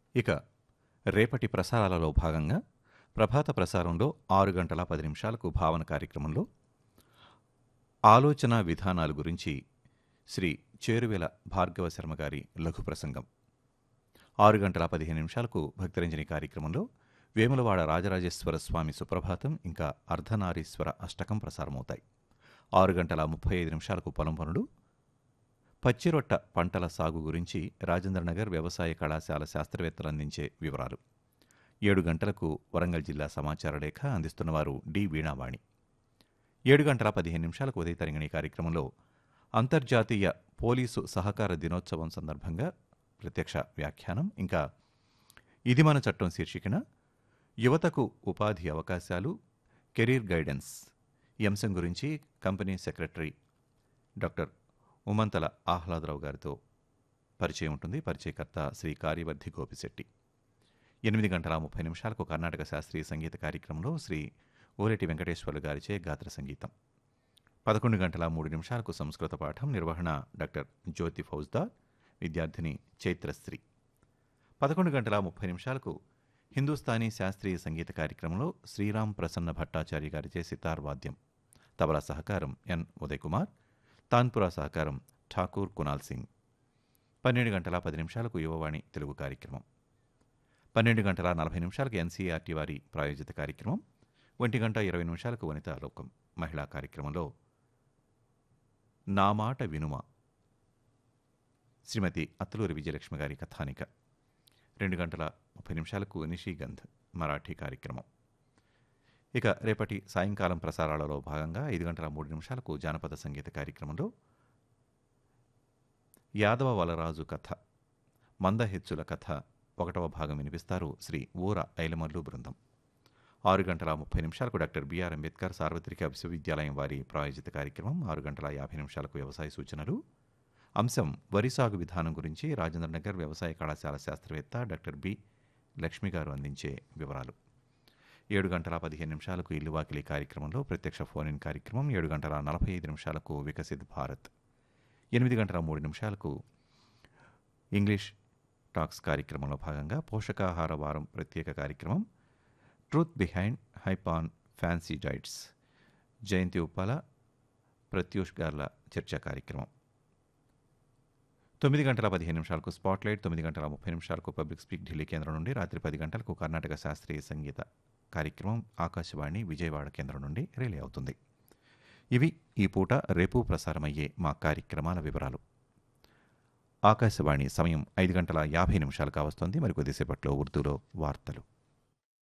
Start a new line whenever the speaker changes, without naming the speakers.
ఇక రేపటి ప్రసారాలలో భాగంగా ప్రభాత ప్రసారంలో ఆరు గంటల పది నిమిషాలకు భావన కార్యక్రమంలో ఆలోచన విధానాల గురించి శ్రీ చేరువేల భార్గవ శర్మ గారి లఘు ప్రసంగం ఆరు గంటల పదిహేను నిమిషాలకు భక్తరంజని కార్యక్రమంలో వేములవాడ రాజరాజేశ్వర స్వామి సుప్రభాతం ఇంకా అర్ధనారీశ్వర అష్టకం ప్రసారమవుతాయి ఆరు గంటల ముప్పై ఐదు నిమిషాలకు పొలం పనులు పచ్చిరొట్ట పంటల సాగు గురించి రాజేంద్రనగర్ వ్యవసాయ కళాశాల శాస్త్రవేత్తలు అందించే వివరాలు ఏడు గంటలకు వరంగల్ జిల్లా సమాచార లేఖ అందిస్తున్నవారు డి వీణావాణి ఏడు గంటల పదిహేను నిమిషాలకు ఉదయ తరంగిణి కార్యక్రమంలో అంతర్జాతీయ పోలీసు సహకార దినోత్సవం సందర్భంగా ప్రత్యక్ష వ్యాఖ్యానం ఇంకా ఇది మన చట్టం శీర్షికన యువతకు ఉపాధి అవకాశాలు కెరీర్ గైడెన్స్ ఈ అంశం గురించి company secretary doctor Umanthala Ahladarao గారితో పరిచయం ఉంటుంది పరిచయకర్త శ్రీ కార్యవర్ధి గోపిశెట్టి ఎనిమిది గంటల ముప్పై నిమిషాలకు కర్ణాటక శాస్త్రీయ సంగీత కార్యక్రమంలో శ్రీ ఓరెటి వెంకటేశ్వర్లు గారిచే గాత్ర సంగీతం పదకొండు గంటల మూడు నిమిషాలకు సంస్కృత పాఠం నిర్వహణ డాక్టర్ జ్యోతి ఫౌజ్దార్ విద్యార్థిని చైత్రశ్రీ పదకొండు గంటల ముప్పై నిమిషాలకు హిందుస్థానీ శాస్త్రీయ సంగీత కార్యక్రమంలో శ్రీరామ్ ప్రసన్న భట్టాచార్య గారిచే సితార్ వాద్యం తబలా సహకారం ఎన్ ఉదయ్ కుమార్ తాన్పురా సహకారం ఠాకూర్ కునాల్ సింగ్ పన్నెండు గంటల పది నిమిషాలకు యువవాణి తెలుగు కార్యక్రమం పన్నెండు గంటల నలభై నిమిషాలకు ఎన్సీఆర్టీ వారి ప్రాయోజిత కార్యక్రమం ఒంటి గంట ఇరవై నిమిషాలకు వనితా లోకం మహిళా కార్యక్రమంలో నా మాట వినుమ శ్రీమతి అత్తలూరి విజయలక్ష్మి గారి కథానిక రెండు గంటల ముప్పై నిమిషాలకు నిషిగంధ్ మరాఠీ కార్యక్రమం ఇక రేపటి సాయంకాలం ప్రసారాలలో భాగంగా ఐదు గంటల మూడు నిమిషాలకు జానపద సంగీత కార్యక్రమంలో యాదవ వలరాజు కథ మందహెచ్చుల కథ ఒకటవ భాగం వినిపిస్తారు శ్రీ ఊర ఐలమల్లు బృందం ఆరు గంటల ముప్పై నిమిషాలకు డాక్టర్ బిఆర్ అంబేద్కర్ సార్వత్రిక విశ్వవిద్యాలయం వారి ప్రాయోజిత కార్యక్రమం ఆరు గంటల యాభై నిమిషాలకు వ్యవసాయ సూచనలు అంశం వరి సాగు విధానం గురించి రాజేంద్రనగర్ వ్యవసాయ కళాశాల శాస్త్రవేత్త డాక్టర్ బి లక్ష్మి గారు అందించే వివరాలు ఏడు గంటల పదిహేను నిమిషాలకు ఇల్లు వాకిలి కార్యక్రమంలో ప్రత్యక్ష ఫోన్ ఇన్ కార్యక్రమం ఏడు గంటల నలభై ఐదు నిమిషాలకు వికసిత్ భారత్ ఎనిమిది గంటల మూడు నిమిషాలకు ఇంగ్లీష్ టాక్స్ కార్యక్రమంలో భాగంగా పోషకాహార వారం ప్రత్యేక కార్యక్రమం truth behind hype and fancy diets Jayanthi Uppala Pratyush గార్ల చర్చా కార్యక్రమం తొమ్మిది గంటల పదిహేను నిమిషాలకు స్పాట్లైట్ తొమ్మిది గంటల ముప్పై నిమిషాలకు పబ్లిక్ స్పీక్ ఢిల్లీ కేంద్రం నుండి రాత్రి పది గంటలకు కర్ణాటక శాస్త్రీయ సంగీత కార్యక్రమం ఆకాశవాణి విజయవాడ కేంద్రం నుండి రిలే అవుతుంది ఇవి ఈ పూట రేపు ప్రసారమయ్యే మా కార్యక్రమాల వివరాలు ఆకాశవాణి సమయం ఐదు గంటల యాభై నిమిషాలు కావస్తోంది మరి కొద్దిసేపట్లో ఉర్దూలో వార్తలు